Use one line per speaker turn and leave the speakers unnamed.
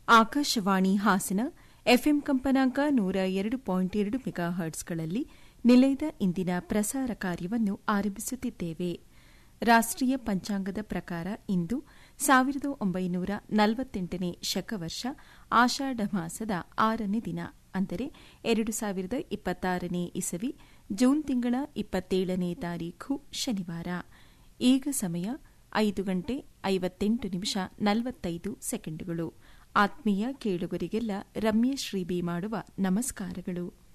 Akashvani Hassan FM ಕಂಪನಾಂಕ ನೂರ ಎರಡು ಪಾಯಿಂಟ್ ಎರಡು ಮೆಗಾ ಹರ್ಟ್ಸ್ಗಳಲ್ಲಿ ನಿಲಯದ ಇಂದಿನ ಪ್ರಸಾರ ಕಾರ್ಯವನ್ನು ಆರಂಭಿಸುತ್ತಿದ್ದೇವೆ ರಾಷ್ಟೀಯ ಪಂಚಾಂಗದ ಪ್ರಕಾರ ಇಂದು ಸಾವಿರದ ಒಂಬೈನೂರ ನಲವತ್ತೆಂಟನೇ ಶಕವರ್ಷ ಆಷಾಢ ಮಾಸದ ಆರನೇ ದಿನ ಅಂದರೆ ಎರಡು ಸಾವಿರದ ಇಪ್ಪತ್ತಾರನೇ ಇಸವಿ ಜೂನ್ ತಿಂಗಳ ಇಪ್ಪತ್ತೇಳನೇ ತಾರೀಖು ಶನಿವಾರ ಈಗ ಸಮಯ ಐದು ಗಂಟೆ ಐವತ್ತೆಂಟು ನಿಮಿಷ ನಲವತ್ತೈದು ಸೆಕೆಂಡುಗಳು ಆತ್ಮೀಯ ಕೇಳುಗರಿಗೆಲ್ಲ ರಮ್ಯ ಶ್ರೀಬಿ ಮಾಡುವ ನಮಸ್ಕಾರಗಳು